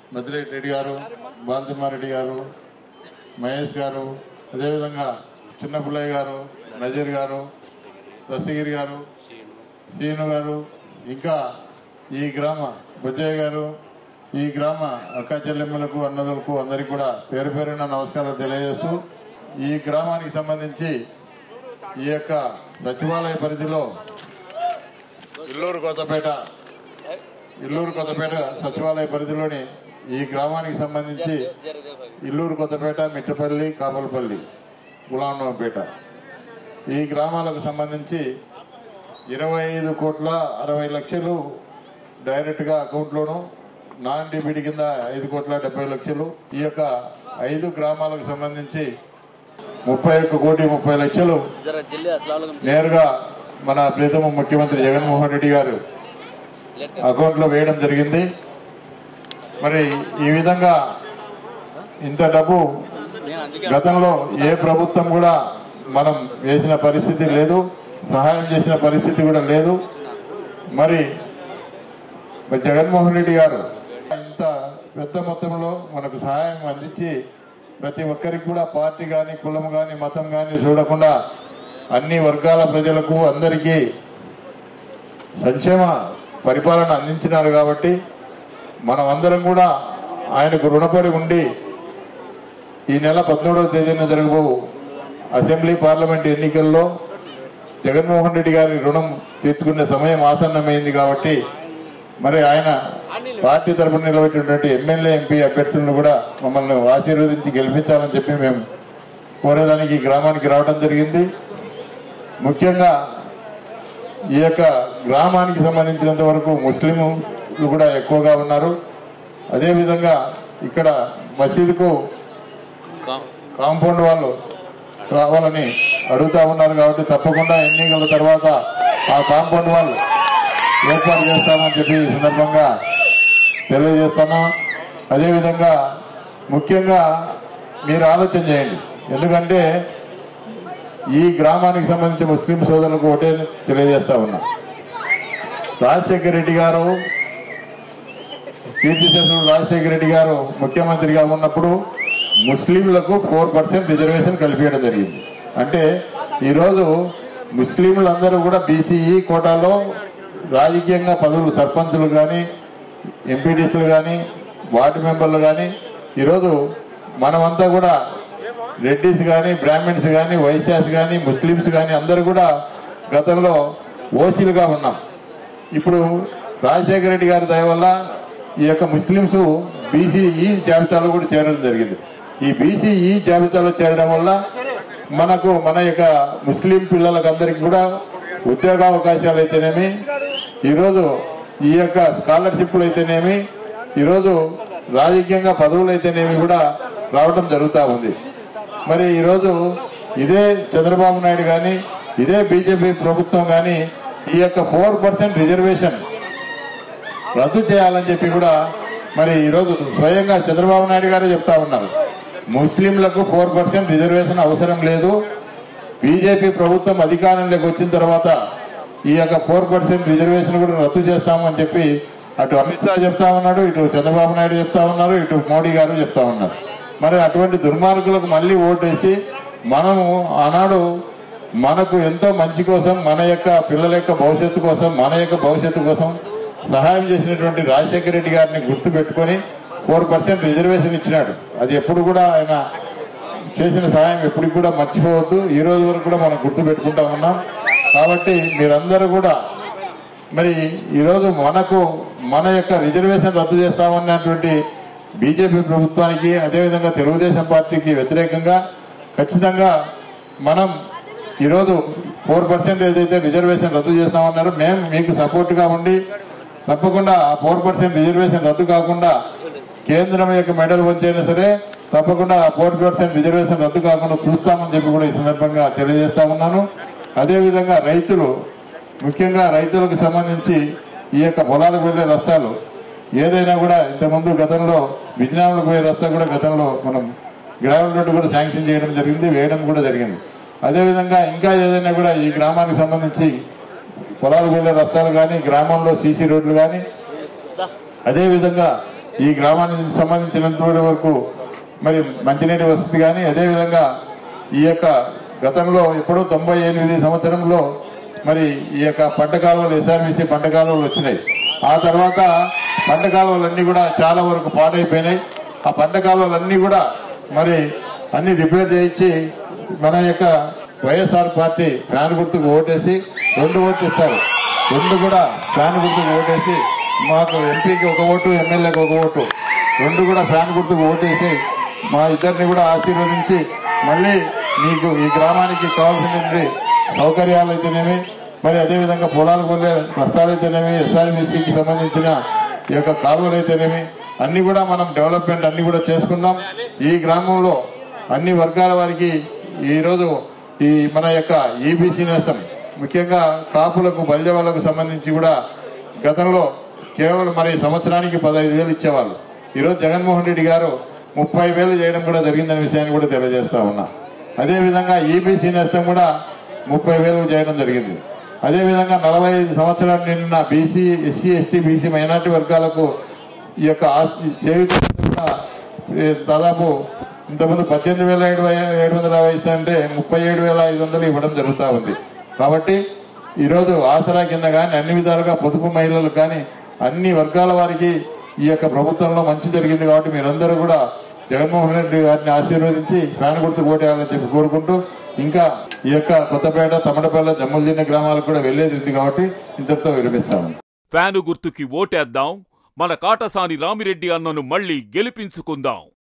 మద్దిరెడ్డి రెడ్డి గారు బాలతిమ్మారెడ్డి గారు మహేష్ గారు అదేవిధంగా చిన్న పుల్లయ్య గారు నజీర్ గారు దస్తగిరి గారు శ్రీను గారు ఇంకా ఈ గ్రామ బుజ్జయ్య గారు ఈ గ్రామ అక్క చెల్లెమ్మలకు అన్నదలకు అందరికీ కూడా పేరు పేరున నమస్కారాలు తెలియజేస్తూ ఈ గ్రామానికి సంబంధించి ఈ యొక్క సచివాలయ పరిధిలో ఇల్లూరు కొత్తపేట ఇల్లూరు కొత్తపేట సచివాలయ పరిధిలోని ఈ గ్రామానికి సంబంధించి ఇల్లూరు కొత్తపేట మిట్టపల్లి కాపలపల్లి గులాంనవపేట ఈ గ్రామాలకు సంబంధించి ఇరవై ఐదు కోట్ల అరవై లక్షలు డైరెక్ట్గా అకౌంట్లోను నాన్ డిబిటీ కింద ఐదు కోట్ల డెబ్బై లక్షలు ఈ యొక్క ఐదు గ్రామాలకు సంబంధించి ముప్పై ఒక్క కోటి ముప్పై లక్షలు జర జిల్లా అసలు నేరుగా మన ప్రీతమ ముఖ్యమంత్రి జగన్మోహన్ రెడ్డి గారు అకౌంట్లో వేయడం జరిగింది మరి ఈ విధంగా ఇంత డబ్బు నేను అందుకే గతంలో ఏ ప్రభుత్వం కూడా మనం వేసిన పరిస్థితి లేదు సహాయం చేసిన పరిస్థితి కూడా లేదు మరి మరి జగన్మోహన్ రెడ్డి గారు ఇంత పెద్ద మొత్తంలో మనకు సహాయం అందించి ప్రతి ఒక్కరికి కూడా పార్టీ కానీ కులం కానీ మతం కానీ చూడకుండా అన్ని వర్గాల ప్రజలకు అందరికీ సంక్షేమ పరిపాలన అందించినారు కాబట్టి మనం అందరం కూడా ఆయనకు రుణపడి ఉండి ఈ నెల పద్మూడవ తేదీన జరగబో అసెంబ్లీ పార్లమెంట్ ఎన్నికల్లో జగన్మోహన్ రెడ్డి గారి రుణం తీర్చుకునే సమయం ఆసన్నమైంది కాబట్టి మరి ఆయన పార్టీ తరపున నిలబెట్టినటువంటి ఎమ్మెల్యే ఎంపీ అభ్యర్థులను కూడా మమ్మల్ని ఆశీర్వదించి గెలిపించాలని చెప్పి మేము కోరేదానికి ఈ గ్రామానికి రావడం జరిగింది ముఖ్యంగా ఈ యొక్క గ్రామానికి సంబంధించినంత వరకు ముస్లింలు కూడా ఎక్కువగా ఉన్నారు అదేవిధంగా ఇక్కడ మసీదుకు కాంపౌండ్ వాళ్ళు కావాలని అడుగుతా ఉన్నారు కాబట్టి తప్పకుండా ఎన్నికల తర్వాత ఆ కాంపౌండ్ వాళ్ళు ఏర్పాటు చేస్తామని చెప్పి ఈ సందర్భంగా తెలియజేస్తాను అదేవిధంగా ముఖ్యంగా మీరు ఆలోచన చేయండి ఎందుకంటే ఈ గ్రామానికి సంబంధించి ముస్లిం సోదరులకు ఒకటే తెలియజేస్తా ఉన్నా రాజశేఖర రెడ్డి గారు కీర్తిశేషుడు రాజశేఖర రెడ్డి గారు ముఖ్యమంత్రిగా ఉన్నప్పుడు ముస్లింలకు ఫోర్ పర్సెంట్ రిజర్వేషన్ కల్పించడం జరిగింది అంటే ఈరోజు ముస్లింలందరూ కూడా బీసీఈ కోటాలో రాజకీయంగా పదవులు సర్పంచులు కానీ ఎంపీటీసీలు కానీ వార్డు మెంబర్లు కానీ ఈరోజు మనమంతా కూడా రెడ్డిస్ కానీ బ్రాహ్మిన్స్ కానీ వైశ్యాస్ కానీ ముస్లిమ్స్ కానీ అందరూ కూడా గతంలో ఓసీలుగా ఉన్నాం ఇప్పుడు రాజశేఖర రెడ్డి గారి దయ వల్ల ఈ యొక్క ముస్లిమ్స్ బీసీఈ జాబితాలో కూడా చేరడం జరిగింది ఈ బీసీఈ జాబితాలో చేరడం వల్ల మనకు మన యొక్క ముస్లిం పిల్లలకు అందరికీ కూడా ఉద్యోగ అవకాశాలు అయితేనేమి ఈరోజు ఈ యొక్క స్కాలర్షిప్లు అయితేనేమి ఈరోజు రాజకీయంగా పదవులు అయితేనేమి కూడా రావడం జరుగుతూ ఉంది మరి ఈరోజు ఇదే చంద్రబాబు నాయుడు కానీ ఇదే బీజేపీ ప్రభుత్వం కానీ ఈ యొక్క ఫోర్ పర్సెంట్ రిజర్వేషన్ రద్దు చేయాలని చెప్పి కూడా మరి ఈరోజు స్వయంగా చంద్రబాబు నాయుడు గారే చెప్తా ఉన్నారు ముస్లింలకు ఫోర్ పర్సెంట్ రిజర్వేషన్ అవసరం లేదు బీజేపీ ప్రభుత్వం అధికారంలోకి వచ్చిన తర్వాత ఈ యొక్క ఫోర్ పర్సెంట్ రిజర్వేషన్ కూడా రద్దు చేస్తామని చెప్పి అటు అమిత్ షా చెప్తా ఉన్నాడు ఇటు చంద్రబాబు నాయుడు చెప్తా ఉన్నారు ఇటు మోడీ గారు చెప్తా ఉన్నారు మరి అటువంటి దుర్మార్గులకు మళ్ళీ ఓటేసి మనము ఆనాడు మనకు ఎంతో మంచి కోసం మన యొక్క పిల్లల యొక్క భవిష్యత్తు కోసం మన యొక్క భవిష్యత్తు కోసం సహాయం చేసినటువంటి రాజశేఖర రెడ్డి గారిని గుర్తు పెట్టుకొని ఫోర్ పర్సెంట్ రిజర్వేషన్ ఇచ్చినాడు అది ఎప్పుడు కూడా ఆయన చేసిన సహాయం ఎప్పటికి కూడా మర్చిపోవద్దు ఈ రోజు వరకు కూడా మనం గుర్తు పెట్టుకుంటా ఉన్నాం కాబట్టి మీరందరూ కూడా మరి ఈరోజు మనకు మన యొక్క రిజర్వేషన్ రద్దు చేస్తామన్నటువంటి బీజేపీ ప్రభుత్వానికి అదేవిధంగా తెలుగుదేశం పార్టీకి వ్యతిరేకంగా ఖచ్చితంగా మనం ఈరోజు ఫోర్ పర్సెంట్ ఏదైతే రిజర్వేషన్ రద్దు చేస్తామన్నారో మేము మీకు సపోర్ట్గా ఉండి తప్పకుండా ఆ ఫోర్ పర్సెంట్ రిజర్వేషన్ రద్దు కాకుండా కేంద్రం యొక్క మెడల్ వచ్చైనా సరే తప్పకుండా ఆ ఫోర్ పర్సెంట్ రిజర్వేషన్ రద్దు కాకుండా చూస్తామని చెప్పి కూడా ఈ సందర్భంగా తెలియజేస్తా ఉన్నాను అదేవిధంగా రైతులు ముఖ్యంగా రైతులకు సంబంధించి ఈ యొక్క పొలాలకు వెళ్ళే రస్తాలు ఏదైనా కూడా ఇంతకుముందు గతంలో విజయనగరంకు పోయే రస్తా కూడా గతంలో మనం గ్రావెల్ రోడ్డు కూడా శాంక్షన్ చేయడం జరిగింది వేయడం కూడా జరిగింది అదేవిధంగా ఇంకా ఏదైనా కూడా ఈ గ్రామానికి సంబంధించి పొలాలకు వెళ్ళే రస్తాలు కానీ గ్రామంలో సీసీ రోడ్లు కానీ అదేవిధంగా ఈ గ్రామానికి సంబంధించినంత వరకు మరి మంచినీటి వసతి కానీ అదేవిధంగా ఈ యొక్క గతంలో ఎప్పుడో తొంభై ఎనిమిది సంవత్సరంలో మరి ఈ యొక్క పంట కాలువలు ఎస్ఆర్బీసీ పంట కాలువలు వచ్చినాయి ఆ తర్వాత పంట కాలువలన్నీ కూడా చాలా వరకు పాడైపోయినాయి ఆ పంట కాలువలన్నీ కూడా మరి అన్ని రిపేర్ చేయించి మన యొక్క వైఎస్ఆర్ పార్టీ ఫ్యాన్ గుర్తుకు ఓటేసి రెండు ఓట్లు ఇస్తారు రెండు కూడా ఫ్యాన్ గుర్తుకు ఓటేసి మాకు ఎంపీకి ఒక ఓటు ఎమ్మెల్యేకి ఒక ఓటు రెండు కూడా ఫ్యాన్ గుర్తుకు ఓటేసి మా ఇద్దరిని కూడా ఆశీర్వదించి మళ్ళీ మీకు ఈ గ్రామానికి కావాల్సినటువంటి సౌకర్యాలు అయితేనేమి మరి అదేవిధంగా పొలాలకు వెళ్ళే రస్తాలు అయితేనేమి ఎస్ఆర్బీసీకి సంబంధించిన ఈ యొక్క కాలువలు అయితేనేమి అన్ని కూడా మనం డెవలప్మెంట్ అన్ని కూడా చేసుకుందాం ఈ గ్రామంలో అన్ని వర్గాల వారికి ఈరోజు ఈ మన యొక్క ఈబీసీ నేస్తం ముఖ్యంగా కాపులకు బలిజ వాళ్ళకు సంబంధించి కూడా గతంలో కేవలం మరి సంవత్సరానికి పదహైదు వేలు ఇచ్చేవాళ్ళు ఈరోజు జగన్మోహన్ రెడ్డి గారు ముప్పై వేలు చేయడం కూడా జరిగిందనే విషయాన్ని కూడా తెలియజేస్తా ఉన్నా అదేవిధంగా ఈబీసీ నేస్తం కూడా ముప్పై వేలు చేయడం జరిగింది అదేవిధంగా నలభై ఐదు సంవత్సరాలు నిండిన BC SC ST BC minority వర్గాలకు ఈ యొక్క ఆస్తి చేయుత కూడా ఏ, దాదాపు ఇంతకుముందు పద్దెనిమిది వేల ఏడు వై- ఏడు వందల యాభై ఇస్తా అంటే ముప్పై ఏడు వేల ఐదు వందలు ఇవ్వడం జరుగుతూ ఉంది కాబట్టి ఈరోజు ఆసరా కింద కానీ అన్ని విధాలుగా పొదుపు మహిళలకు కానీ అన్ని వర్గాల వారికి ఈ యొక్క ప్రభుత్వంలో మంచి జరిగింది కాబట్టి మీరందరూ కూడా జగన్మోహన్ రెడ్డి గారిని ఆశీర్వదించి ఫ్యాన్ గుర్తు కోటేయాలని చెప్పి కోరుకుంటూ ఇంకా ఈ యొక్క కొత్తపేట తమడపల్లి జమ్మలదిన్న గ్రామాలకు కూడా వెళ్ళేది ఉంది కాబట్టి ఇంతటితో విరమిస్తాము ఫ్యాను గుర్తుకి ఓటేద్దాం మన కాటసాని రామిరెడ్డి అన్నను మళ్ళీ గెలిపించుకుందాం